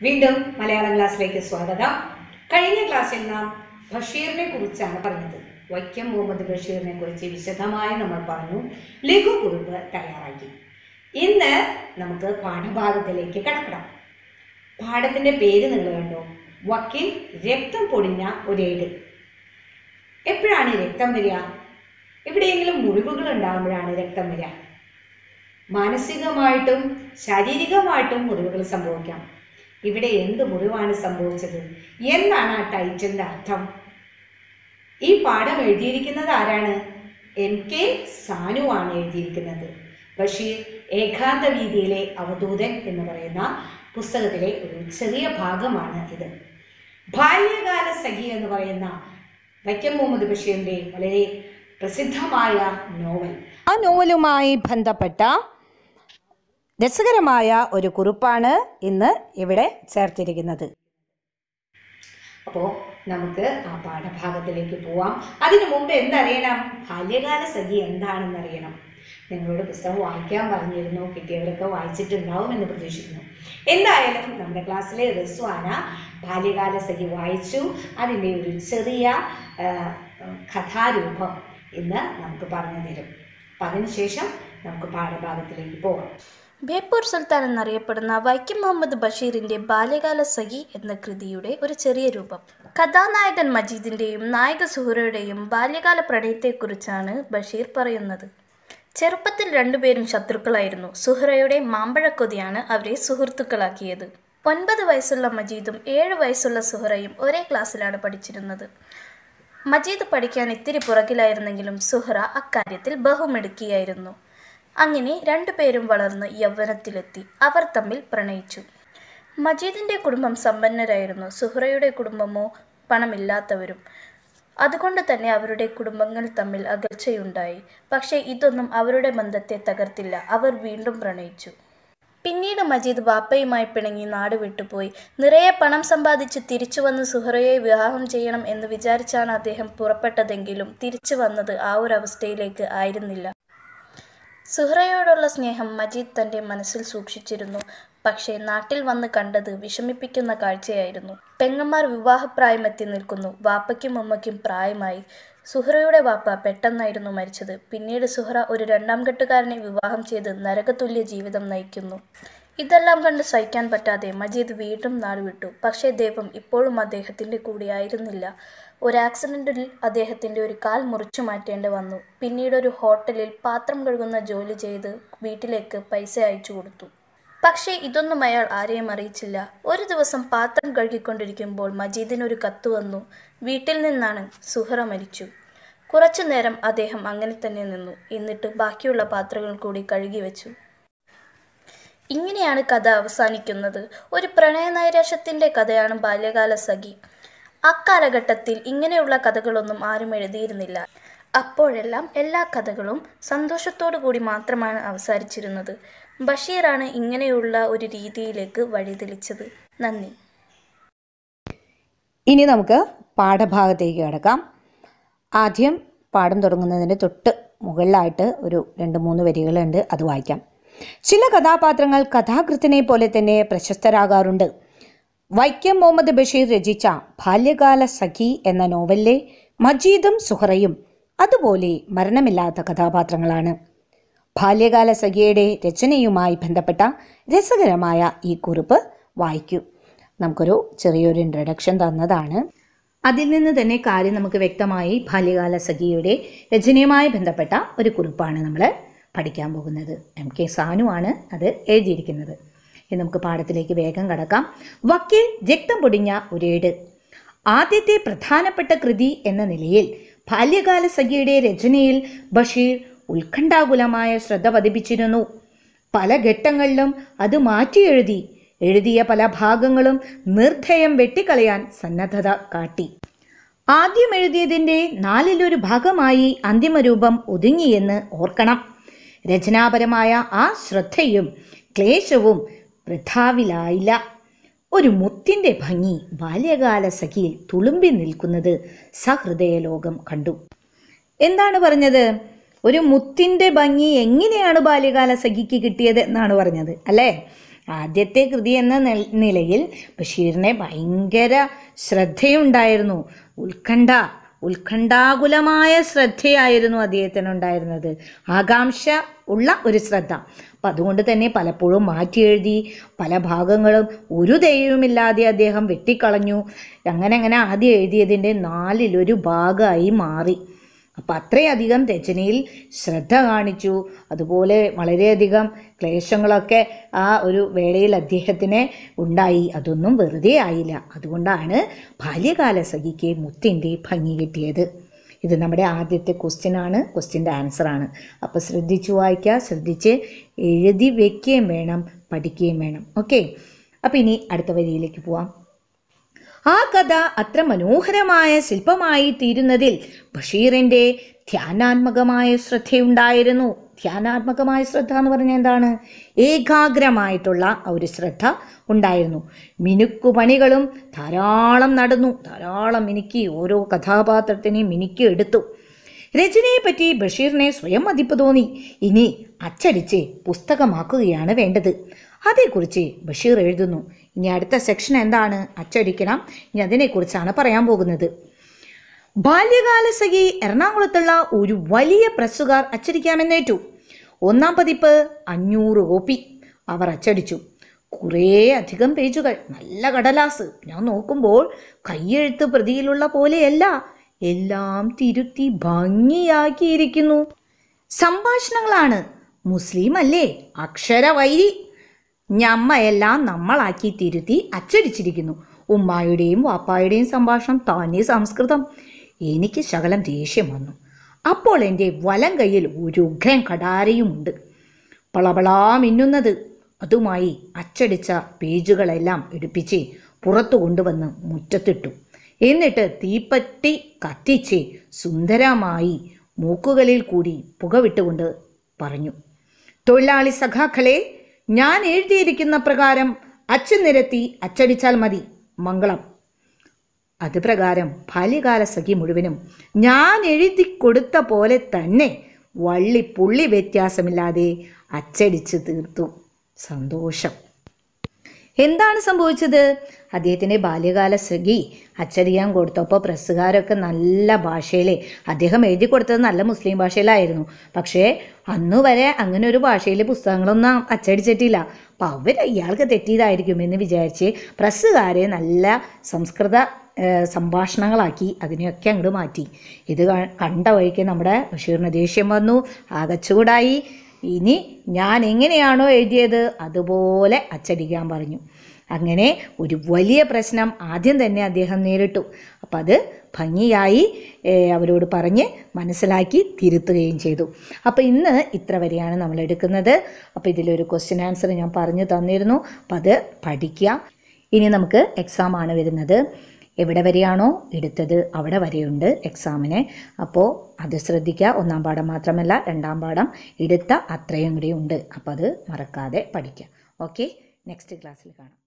വീണ്ടും മലയാളം ക്ലാസ്സിലേക്ക് സ്വാഗതം കഴിഞ്ഞ ക്ലാസ്സിൽ നാം ബഷീറിനെ കുറിച്ചാണ് പറഞ്ഞത് വൈക്കം മുഹമ്മദ് ബഷീറിനെ കുറിച്ച് വിശദമായി നമ്മൾ പറഞ്ഞു ലഘു കുറിപ്പ് തയ്യാറാക്കി ഇന്ന് നമുക്ക് പാഠഭാഗത്തിലേക്ക് കടക്കണം പാഠത്തിന്റെ പേര് നിങ്ങൾ കണ്ടോ വക്കീൽ രക്തം പൊടിഞ്ഞ ഒരേട് എപ്പോഴാണ് രക്തം വരിക എവിടെയെങ്കിലും മുറിവുകൾ ഉണ്ടാകുമ്പോഴാണ് രക്തം വരിക മാനസികമായിട്ടും ശാരീരികമായിട്ടും മുറിവുകൾ സംഭവിക്കാം ഇവിടെ എന്ത് മുറിവാണ് സംഭവിച്ചത് എന്താണ് ആ ടൈറ്റിലിൻ്റെ അർത്ഥം ഈ പാഠം എഴുതിയിരിക്കുന്നത് ആരാണ് എം കെ സാനുവാണ് എഴുതിയിരിക്കുന്നത് ബഷീർ ഏകാന്ത വീതിയിലെ അവധൂതൻ എന്ന് പറയുന്ന പുസ്തകത്തിലെ ഒരു ചെറിയ ഭാഗമാണ് ഇത് ബാല്യകാല സഖി എന്ന് പറയുന്ന വൈക്കം മുഹമ്മദ് ബഷീറിൻ്റെ വളരെ പ്രസിദ്ധമായ നോവൽ ആ നോവലുമായി ബന്ധപ്പെട്ട രസകരമായ ഒരു കുറിപ്പാണ് ഇന്ന് ഇവിടെ ചേർത്തിരിക്കുന്നത് അപ്പോൾ നമുക്ക് ആ പാഠഭാഗത്തിലേക്ക് പോവാം അതിനു മുമ്പ് എന്തറിയണം ബാല്യകാല സഖി എന്താണെന്ന് അറിയണം നിങ്ങളോട് പുസ്തകം വായിക്കാൻ പറഞ്ഞിരുന്നു കിട്ടിയവരൊക്കെ വായിച്ചിട്ടുണ്ടാവും എന്ന് പ്രതീക്ഷിക്കുന്നു എന്തായാലും നമ്മുടെ ക്ലാസ്സിലെ റിസ്വാന ബാല്യകാല സഖി വായിച്ചു അതിൻ്റെ ഒരു ചെറിയ ആ, കഥാരൂപം ഇന്ന് നമുക്ക് പറഞ്ഞു തരും അപ്പം അതിനുശേഷം നമുക്ക് പാഠഭാഗത്തിലേക്ക് പോകാം ബേപ്പൂർ സുൽത്താൻ എന്നറിയപ്പെടുന്ന വൈക്കം മുഹമ്മദ് ബഷീറിന്റെ ബാല്യകാല സഖി എന്ന കൃതിയുടെ ഒരു ചെറിയ രൂപം കഥാനായകൻ മജീദിന്റെയും നായിക സുഹറയുടെയും ബാല്യകാല പ്രണയത്തെക്കുറിച്ചാണ് ബഷീർ പറയുന്നത് ചെറുപ്പത്തിൽ രണ്ടുപേരും ശത്രുക്കളായിരുന്നു സുഹറയുടെ മാമ്പഴക്കൊതിയാണ് അവരെ സുഹൃത്തുക്കളാക്കിയത് ഒൻപത് വയസ്സുള്ള മജീദും ഏഴ് വയസ്സുള്ള സുഹറയും ഒരേ ക്ലാസ്സിലാണ് പഠിച്ചിരുന്നത് മജീദ് പഠിക്കാൻ ഇത്തിരി പുറകിലായിരുന്നെങ്കിലും സുഹറ അക്കാര്യത്തിൽ ബഹുമിടുക്കിയായിരുന്നു അങ്ങനെ രണ്ടുപേരും വളർന്ന് യൗവനത്തിലെത്തി അവർ തമ്മിൽ പ്രണയിച്ചു മജീദിന്റെ കുടുംബം സമ്പന്നരായിരുന്നു സുഹറയുടെ കുടുംബമോ പണമില്ലാത്തവരും അതുകൊണ്ട് തന്നെ അവരുടെ കുടുംബങ്ങൾ തമ്മിൽ അകൽച്ചയുണ്ടായി പക്ഷേ ഇതൊന്നും അവരുടെ ബന്ധത്തെ തകർത്തില്ല അവർ വീണ്ടും പ്രണയിച്ചു പിന്നീട് മജീദ് വാപ്പയുമായി പിണങ്ങി നാട് വിട്ടുപോയി നിറയെ പണം സമ്പാദിച്ച് തിരിച്ചു വന്ന് സുഹറയെ വിവാഹം ചെയ്യണം എന്ന് വിചാരിച്ചാണ് അദ്ദേഹം പുറപ്പെട്ടതെങ്കിലും തിരിച്ചു വന്നത് ആ ഒരു അവസ്ഥയിലേക്ക് ആയിരുന്നില്ല സുഹറയോടുള്ള സ്നേഹം മജീദ് തന്റെ മനസ്സിൽ സൂക്ഷിച്ചിരുന്നു പക്ഷേ നാട്ടിൽ വന്ന് കണ്ടത് വിഷമിപ്പിക്കുന്ന കാഴ്ചയായിരുന്നു പെങ്ങന്മാർ വിവാഹപ്രായമെത്തി നിൽക്കുന്നു വാപ്പയ്ക്കും അമ്മയ്ക്കും പ്രായമായി സുഹറയുടെ വാപ്പ പെട്ടെന്നായിരുന്നു മരിച്ചത് പിന്നീട് സുഹറ ഒരു രണ്ടാം കെട്ടുകാരനെ വിവാഹം ചെയ്ത് നരകതുല്യ ജീവിതം നയിക്കുന്നു ഇതെല്ലാം കണ്ട് സഹിക്കാൻ പറ്റാതെ മജീദ് വീണ്ടും നാടുവിട്ടു പക്ഷേ ദൈവം ഇപ്പോഴും അദ്ദേഹത്തിന്റെ കൂടെയായിരുന്നില്ല ഒരു ആക്സിഡന്റിൽ അദ്ദേഹത്തിന്റെ ഒരു കാൽ മുറിച്ചു മാറ്റേണ്ടി വന്നു പിന്നീട് ഒരു ഹോട്ടലിൽ പാത്രം കഴുകുന്ന ജോലി ചെയ്ത് വീട്ടിലേക്ക് പൈസ അയച്ചു കൊടുത്തു പക്ഷേ ഇതൊന്നും അയാൾ ആരെയും അറിയിച്ചില്ല ഒരു ദിവസം പാത്രം കഴുകിക്കൊണ്ടിരിക്കുമ്പോൾ മജീദിനൊരു കത്ത് വന്നു വീട്ടിൽ നിന്നാണ് സുഹറ മരിച്ചു കുറച്ചു നേരം അദ്ദേഹം അങ്ങനെ തന്നെ നിന്നു എന്നിട്ട് ബാക്കിയുള്ള പാത്രങ്ങൾ കൂടി കഴുകി വെച്ചു ഇങ്ങനെയാണ് കഥ അവസാനിക്കുന്നത് ഒരു പ്രണയ നൈരാശ്യത്തിന്റെ കഥയാണ് ബാല്യകാല സഖി അക്കാലഘട്ടത്തിൽ ഇങ്ങനെയുള്ള കഥകളൊന്നും ആരും എഴുതിയിരുന്നില്ല അപ്പോഴെല്ലാം എല്ലാ കഥകളും സന്തോഷത്തോടു കൂടി മാത്രമാണ് അവസാനിച്ചിരുന്നത് ബഷീറാണ് ഇങ്ങനെയുള്ള ഒരു രീതിയിലേക്ക് വഴിതെളിച്ചത് നന്ദി ഇനി നമുക്ക് പാഠഭാഗത്തേക്ക് കിടക്കാം ആദ്യം പാഠം തുടങ്ങുന്നതിന് തൊട്ട് മുകളിലായിട്ട് ഒരു രണ്ട് മൂന്ന് വരികളുണ്ട് അത് വായിക്കാം ചില കഥാപാത്രങ്ങൾ കഥാകൃത്തിനെ പോലെ തന്നെ പ്രശസ്തരാകാറുണ്ട് വൈക്കം മുഹമ്മദ് ബഷീർ രചിച്ച ബാല്യകാല സഖി എന്ന നോവലിലെ മജീദും സുഹറയും അതുപോലെ മരണമില്ലാത്ത കഥാപാത്രങ്ങളാണ് ബാല്യകാല സഖിയുടെ രചനയുമായി ബന്ധപ്പെട്ട രസകരമായ ഈ കുറിപ്പ് വായിക്കൂ നമുക്കൊരു ചെറിയൊരു ഇൻട്രഡക്ഷൻ തന്നതാണ് അതിൽ നിന്ന് തന്നെ കാര്യം നമുക്ക് വ്യക്തമായി ബാല്യകാല സഖിയുടെ രചനയുമായി ബന്ധപ്പെട്ട ഒരു കുറിപ്പാണ് നമ്മൾ പഠിക്കാൻ പോകുന്നത് എം കെ സാനു ആണ് അത് എഴുതിയിരിക്കുന്നത് ഇനി നമുക്ക് പാഠത്തിലേക്ക് വേഗം കടക്കാം വക്കീൽ രക്തം പൊടിഞ്ഞ ഒരേട് ആദ്യത്തെ പ്രധാനപ്പെട്ട കൃതി എന്ന നിലയിൽ ബാല്യകാല സഖിയുടെ രചനയിൽ ബഷീർ ഉത്കണ്ഠാകുലമായ ശ്രദ്ധ പതിപ്പിച്ചിരുന്നു പല ഘട്ടങ്ങളിലും അത് മാറ്റി എഴുതി എഴുതിയ പല ഭാഗങ്ങളും നിർദ്ധയം വെട്ടിക്കളയാൻ സന്നദ്ധത കാട്ടി ആദ്യം എഴുതിയതിൻ്റെ നാലിലൊരു ഭാഗമായി അന്തിമരൂപം ഒതുങ്ങിയെന്ന് ഓർക്കണം രചനാപരമായ ആ ശ്രദ്ധയും ക്ലേശവും വൃഥാവിലായില്ല ഒരു മുത്തിൻ്റെ ഭംഗി ബാല്യകാല സഖിയിൽ തുളുമ്പി നിൽക്കുന്നത് സഹൃദയ ലോകം കണ്ടു എന്താണ് പറഞ്ഞത് ഒരു മുത്തിൻ്റെ ഭംഗി എങ്ങനെയാണ് ബാല്യകാല സഖിക്ക് കിട്ടിയത് എന്നാണ് പറഞ്ഞത് അല്ലേ ആദ്യത്തെ കൃതി എന്ന നില- നിലയിൽ ബഷീറിനെ ഭയങ്കര ശ്രദ്ധയുണ്ടായിരുന്നു ഉത്കണ്ഠ ഉത്കണ്ഠാകുലമായ ശ്രദ്ധയായിരുന്നു അദ്ദേഹത്തിനുണ്ടായിരുന്നത് ആകാംക്ഷ ഉള്ള ഒരു ശ്രദ്ധ അപ്പം അതുകൊണ്ട് തന്നെ പലപ്പോഴും മാറ്റി എഴുതി പല ഭാഗങ്ങളും ഒരു ദൈവമില്ലാതെ അദ്ദേഹം വെട്ടിക്കളഞ്ഞു അങ്ങനെ അങ്ങനെ ആദ്യം എഴുതിയതിൻ്റെ നാലിലൊരു ഭാഗമായി മാറി അപ്പം അത്രയധികം രചനയിൽ ശ്രദ്ധ കാണിച്ചു അതുപോലെ വളരെയധികം ക്ലേശങ്ങളൊക്കെ ആ ഒരു വേളയിൽ അദ്ദേഹത്തിന് ഉണ്ടായി അതൊന്നും വെറുതെ ആയില്ല അതുകൊണ്ടാണ് ബാല്യകാല സഖിക്ക് മുത്തിൻ്റെ ഭംഗി കിട്ടിയത് ഇത് നമ്മുടെ ആദ്യത്തെ ക്വസ്റ്റ്യൻ ആണ് ക്വസ്റ്റ്യൻ്റെ ആൻസറാണ് അപ്പോൾ ശ്രദ്ധിച്ചു വായിക്കുക ശ്രദ്ധിച്ച് എഴുതി വയ്ക്കുകയും വേണം പഠിക്കുകയും വേണം ഓക്കെ അപ്പോൾ ഇനി അടുത്ത വരിയിലേക്ക് പോവാം ആ കഥ അത്ര മനോഹരമായ ശില്പമായി തീരുന്നതിൽ ബഷീറിൻ്റെ ധ്യാനാത്മകമായ ശ്രദ്ധയുണ്ടായിരുന്നു ധ്യാനാത്മകമായ ശ്രദ്ധ എന്ന് പറഞ്ഞാൽ എന്താണ് ഏകാഗ്രമായിട്ടുള്ള ആ ഒരു ശ്രദ്ധ ഉണ്ടായിരുന്നു മിനുക്കുപണികളും ധാരാളം നടന്നു ധാരാളം മിനുക്കി ഓരോ കഥാപാത്രത്തിനെയും മിനുക്കി എടുത്തു രചനയെപ്പറ്റി ബഷീറിനെ സ്വയം മതിപ്പ് തോന്നി ഇനി അച്ചടിച്ച് പുസ്തകമാക്കുകയാണ് വേണ്ടത് അതേക്കുറിച്ച് ബഷീർ എഴുതുന്നു ഇനി അടുത്ത സെക്ഷൻ എന്താണ് അച്ചടിക്കണം ഇനി അതിനെക്കുറിച്ചാണ് പറയാൻ പോകുന്നത് ബാല്യകാല സഖി എറണാകുളത്തുള്ള ഒരു വലിയ പ്രസ്സുകാർ അച്ചടിക്കാമെന്നേറ്റു ഒന്നാം പതിപ്പ് അഞ്ഞൂറ് കോപ്പി അവർ അച്ചടിച്ചു കുറേ അധികം പേജുകൾ നല്ല കടലാസ് ഞാൻ നോക്കുമ്പോൾ കയ്യെഴുത്ത് പ്രതിയിലുള്ള പോലെയല്ല എല്ലാം തിരുത്തി ഭംഗിയാക്കിയിരിക്കുന്നു സംഭാഷണങ്ങളാണ് മുസ്ലിം അല്ലേ അക്ഷരവൈരി ഞമ്മയെല്ലാം നമ്മളാക്കി തിരുത്തി അച്ചടിച്ചിരിക്കുന്നു ഉമ്മായുടെയും വാപ്പായുടെയും സംഭാഷണം താനേ സംസ്കൃതം എനിക്ക് ശകലം ദേഷ്യം വന്നു അപ്പോൾ എൻ്റെ വലം കയ്യിൽ ഒരു ഉഗ്രൻ കടാരയുമുണ്ട് പളപളാ മിന്നുന്നത് അതുമായി അച്ചടിച്ച പേജുകളെല്ലാം എടുപ്പിച്ച് പുറത്തു കൊണ്ടുവന്ന് മുറ്റത്തിട്ടു എന്നിട്ട് തീപ്പറ്റി കത്തിച്ച് സുന്ദരമായി മൂക്കുകളിൽ കൂടി പുകവിട്ടുകൊണ്ട് പറഞ്ഞു തൊഴിലാളി സഖാക്കളെ ഞാൻ എഴുതിയിരിക്കുന്ന പ്രകാരം അച്ചു നിരത്തി അച്ചടിച്ചാൽ മതി മംഗളം അത് പ്രകാരം ബാല്യകാല സഖി മുഴുവനും ഞാൻ എഴുതി കൊടുത്ത പോലെ തന്നെ വള്ളി പുള്ളി വ്യത്യാസമില്ലാതെ അച്ചടിച്ച് തീർത്തു സന്തോഷം എന്താണ് സംഭവിച്ചത് അദ്ദേഹത്തിൻ്റെ ബാല്യകാല സഖി അച്ചടിക്കാൻ കൊടുത്തപ്പോൾ പ്രസ്സുകാരൊക്കെ നല്ല ഭാഷയിൽ അദ്ദേഹം എഴുതി കൊടുത്തത് നല്ല മുസ്ലിം ഭാഷയിലായിരുന്നു പക്ഷേ അന്ന് വരെ അങ്ങനെ ഒരു ഭാഷയിൽ പുസ്തകങ്ങളൊന്നും അച്ചടിച്ചിട്ടില്ല അപ്പോൾ അവർ ഇയാൾക്ക് തെറ്റിയതായിരിക്കും എന്ന് വിചാരിച്ച് പ്രസ്സുകാരെ നല്ല സംസ്കൃത ഏഹ്, സംഭാഷണങ്ങളാക്കി അതിനെയൊക്കെ അങ്ങോട്ട് മാറ്റി ഇത് ക- കണ്ട വഴിക്ക് നമ്മുടെ ബഷീറിന് ദേഷ്യം വന്നു ആകെ ചൂടായി ഇനി ഞാൻ എങ്ങനെയാണോ എഴുതിയത് അതുപോലെ അച്ചടിക്കാൻ പറഞ്ഞു അങ്ങനെ ഒരു വലിയ പ്രശ്നം ആദ്യം തന്നെ അദ്ദേഹം നേരിട്ടു അപ്പം അത് ഭംഗിയായി ഏഹ്, അവരോട് പറഞ്ഞ് മനസ്സിലാക്കി തിരുത്തുകയും ചെയ്തു അപ്പോൾ ഇന്ന് ഇത്ര വരെയാണ് നമ്മൾ എടുക്കുന്നത് അപ്പോൾ ഇതിലൊരു ക്വസ്റ്റ്യൻ ആൻസർ ഞാൻ പറഞ്ഞു തന്നിരുന്നു അപ്പം അത് പഠിക്കുക ഇനി നമുക്ക് എക്സാം ആണ് വരുന്നത് എവിടെ വരെയാണോ എടുത്തത് അവിടെ വരെയുണ്ട് എക്സാമിന് അപ്പോൾ അത് ശ്രദ്ധിക്കുക ഒന്നാം പാഠം മാത്രമല്ല രണ്ടാം പാഠം എടുത്ത അത്രയും കൂടി ഉണ്ട് അപ്പോൾ അത് മറക്കാതെ പഠിക്കുക ഓക്കെ നെക്സ്റ്റ് ക്ലാസ്സിൽ കാണാം